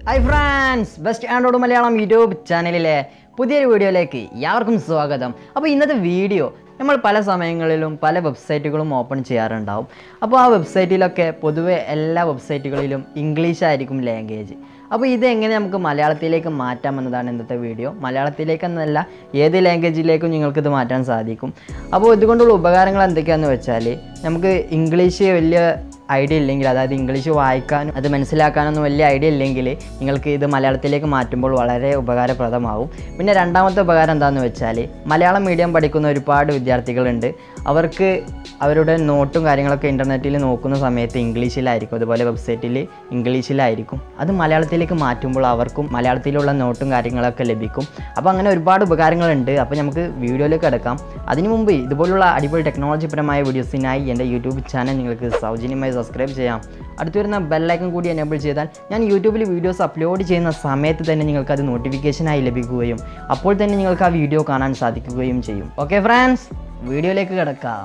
hi friends best Android Malayalam YouTube ചാനലിലെ പുതിയൊരു വീഡിയോയിലേക്ക് എല്ലാവർക്കും സ്വാഗതം അപ്പോൾ ഇന്നത്തെ വീഡിയോ നമ്മൾ പല സമയങ്ങളിലും പല വെബ്സൈറ്റുകളും ഓപ്പൺ ചെയ്യാറുണ്ടാവും അപ്പോൾ ആ വെബ്സൈറ്റിലൊക്കെ പൊതുവെ എല്ലാ വെബ്സൈറ്റുകളിലും ഇംഗ്ലീഷ് ആയിരിക്കും ലാംഗ്വേജ് അപ്പോൾ ഇത് എങ്ങനെ നമുക്ക് മലയാളത്തിലേക്ക് മാറ്റാം എന്നതാണ് ഇന്നത്തെ വീഡിയോ മലയാളത്തിലേക്ക് എന്നല്ല ഏത് ലാംഗ്വേജിലേക്കും നിങ്ങൾക്കിത് മാറ്റാൻ സാധിക്കും അപ്പോൾ ഇതുകൊണ്ടുള്ള ഉപകാരങ്ങൾ എന്തൊക്കെയാണെന്ന് വെച്ചാൽ നമുക്ക് ഇംഗ്ലീഷ് വലിയ ഐഡിയ ഇല്ലെങ്കിൽ അതായത് ഇംഗ്ലീഷ് വായിക്കാനും അത് മനസ്സിലാക്കാനൊന്നും വലിയ ഐഡിയ ഇല്ലെങ്കിൽ നിങ്ങൾക്ക് ഇത് മലയാളത്തിലേക്ക് മാറ്റുമ്പോൾ വളരെ ഉപകാരപ്രദമാവും പിന്നെ രണ്ടാമത്തെ ഉപകാരം എന്താണെന്ന് വെച്ചാൽ മലയാളം മീഡിയം പഠിക്കുന്ന ഒരുപാട് വിദ്യാർത്ഥികളുണ്ട് അവർക്ക് അവരുടെ നോട്ടും കാര്യങ്ങളൊക്കെ ഇൻ്റർനെറ്റിൽ നോക്കുന്ന സമയത്ത് ഇംഗ്ലീഷിലായിരിക്കും അതുപോലെ വെബ്സൈറ്റിൽ ഇംഗ്ലീഷിലായിരിക്കും അത് മലയാളത്തിലേക്ക് മാറ്റുമ്പോൾ അവർക്കും മലയാളത്തിലുള്ള നോട്ടും കാര്യങ്ങളൊക്കെ ലഭിക്കും അപ്പോൾ അങ്ങനെ ഒരുപാട് ഉപകാരങ്ങളുണ്ട് അപ്പോൾ നമുക്ക് വീഡിയോയിലേക്ക് കിടക്കാം അതിനു മുമ്പ് ഇതുപോലുള്ള അടിപൊളി ടെക്നോളജിപരമായ വീഡിയോസിനായി എൻ്റെ യൂട്യൂബ് ചാനൽ നിങ്ങൾക്ക് സൗജന്യമായി സബ്സ്ക്രൈബ് ചെയ്യാം അടുത്ത് വരുന്ന ബെല്ലൈക്കൺ കൂടി എനേബിൾ ചെയ്താൽ ഞാൻ യൂട്യൂബിൽ വീഡിയോസ് അപ്ലോഡ് ചെയ്യുന്ന സമയത്ത് തന്നെ നിങ്ങൾക്ക് അത് നോട്ടിഫിക്കേഷനായി ലഭിക്കുകയും അപ്പോൾ തന്നെ നിങ്ങൾക്ക് ആ വീഡിയോ കാണാൻ സാധിക്കുകയും ചെയ്യും ഓക്കെ ഫ്രണ്ട്സ് വീഡിയോയിലേക്ക് കിടക്കാം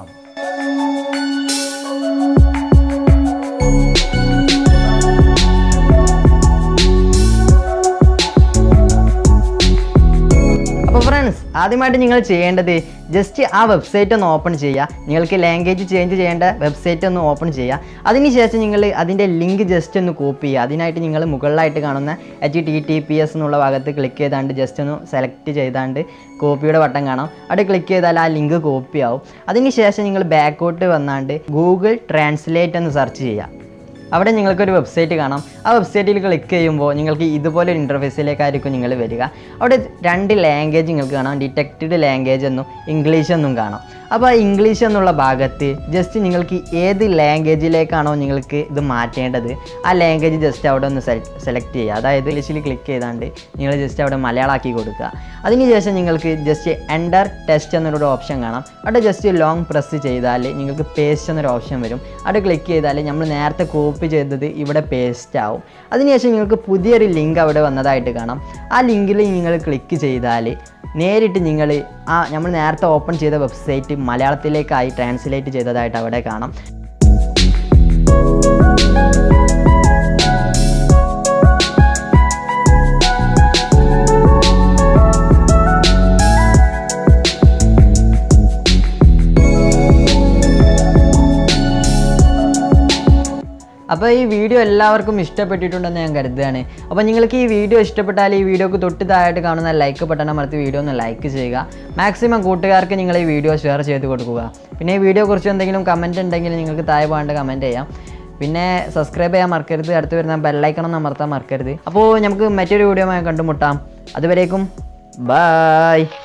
അപ്പോൾ ഫ്രണ്ട്സ് ആദ്യമായിട്ട് നിങ്ങൾ ചെയ്യേണ്ടത് ജസ്റ്റ് ആ വെബ്സൈറ്റ് ഒന്ന് ഓപ്പൺ ചെയ്യുക നിങ്ങൾക്ക് ലാംഗ്വേജ് ചേഞ്ച് ചെയ്യേണ്ട വെബ്സൈറ്റ് ഒന്ന് ഓപ്പൺ ചെയ്യുക അതിനുശേഷം നിങ്ങൾ അതിൻ്റെ ലിങ്ക് ജസ്റ്റ് ഒന്ന് കോപ്പി ചെയ്യുക അതിനായിട്ട് നിങ്ങൾ മുകളിലായിട്ട് കാണുന്ന H T T P S എന്നുള്ള ഭാഗത്ത് ക്ലിക്ക് ചെയ്താണ്ട് ജസ്റ്റ് ഒന്ന് സെലക്ട് ചെയ്താണ്ട് കോപ്പിയുടെ ബട്ടൺ കാണാം അവിടെ ക്ലിക്ക് ചെയ്താൽ ആ ലിങ്ക് കോപ്പി ആവും അതിനുശേഷം നിങ്ങൾ ബാക്കോട്ട് വന്നാണ്ട് ഗൂഗിൾ ട്രാൻസ്ലേറ്റ് എന്ന് സെർച്ച് ചെയ്യുക അവിടെ നിങ്ങൾക്കൊരു വെബ്സൈറ്റ് കാണാം ആ വെബ്സൈറ്റിൽ ക്ലിക്ക് ചെയ്യുമ്പോൾ നിങ്ങൾക്ക് ഇതുപോലെ ഒരു ഇൻ്റർഫേസിലേക്കായിരിക്കും നിങ്ങൾ വരിക അവിടെ രണ്ട് ലാംഗ്വേജ് നിങ്ങൾക്ക് കാണാം ഡിറ്റക്റ്റഡ് ലാംഗ്വേജ് എന്നും ഇംഗ്ലീഷ് എന്നും കാണാം അപ്പോൾ ആ ഇംഗ്ലീഷ് എന്നുള്ള ഭാഗത്ത് ജസ്റ്റ് നിങ്ങൾക്ക് ഏത് ലാംഗ്വേജിലേക്കാണോ നിങ്ങൾക്ക് ഇത് മാറ്റേണ്ടത് ആ ലാംഗ്വേജ് ജസ്റ്റ് അവിടെ ഒന്ന് സെലക്ട് ചെയ്യുക അതായത് ഇംഗ്ലീഷിൽ ക്ലിക്ക് ചെയ്താണ്ട് നിങ്ങൾ ജസ്റ്റ് അവിടെ മലയാളമാക്കി കൊടുക്കുക അതിനുശേഷം നിങ്ങൾക്ക് ജസ്റ്റ് എൻ്റർ ടെസ്റ്റ് എന്നൊരു ഓപ്ഷൻ കാണാം അവിടെ ജസ്റ്റ് ലോങ് പ്രസ് ചെയ്താൽ നിങ്ങൾക്ക് പേസ്റ്റ് എന്നൊരു ഓപ്ഷൻ വരും അവിടെ ക്ലിക്ക് ചെയ്താൽ നമ്മൾ നേരത്തെ കോപ്പി ചെയ്തത് ഇവിടെ പേസ്റ്റ് ആവും അതിനുശേഷം നിങ്ങൾക്ക് പുതിയൊരു ലിങ്ക് അവിടെ വന്നതായിട്ട് കാണാം ആ ലിങ്കിൽ നിങ്ങൾ ക്ലിക്ക് ചെയ്താൽ നേരിട്ട് നിങ്ങൾ ആ നമ്മൾ നേരത്തെ ഓപ്പൺ ചെയ്ത വെബ്സൈറ്റ് മലയാളത്തിലേക്കായി ട്രാൻസ്ലേറ്റ് ചെയ്തതായിട്ട് അവിടെ കാണാം അപ്പോൾ ഈ വീഡിയോ എല്ലാവർക്കും ഇഷ്ടപ്പെട്ടിട്ടുണ്ടെന്ന് ഞാൻ കരുതുകയാണ് അപ്പോൾ നിങ്ങൾക്ക് ഈ വീഡിയോ ഇഷ്ടപ്പെട്ടാൽ ഈ വീഡിയോക്ക് തൊട്ട് താഴായിട്ട് കാണുന്ന ലൈക്ക് ബട്ടൺ അമർത്തി വീഡിയോ ഒന്ന് ലൈക്ക് ചെയ്യുക മാക്സിമം കൂട്ടുകാർക്ക് നിങ്ങൾ ഈ വീഡിയോ ഷെയർ ചെയ്ത് കൊടുക്കുക പിന്നെ ഈ വീഡിയോ കുറിച്ച് എന്തെങ്കിലും കമൻറ്റ് ഉണ്ടെങ്കിൽ നിങ്ങൾക്ക് താഴെ പോകാണ്ട് കമൻറ്റ് ചെയ്യാം പിന്നെ സബ്സ്ക്രൈബ് ചെയ്യാൻ മറക്കരുത് അടുത്ത് വരുന്ന ബെല്ലൈക്കണം അമർത്താൻ മറക്കരുത് അപ്പോൾ നമുക്ക് മറ്റൊരു വീഡിയോ കണ്ടുമുട്ടാം അതുവരേക്കും ബായ്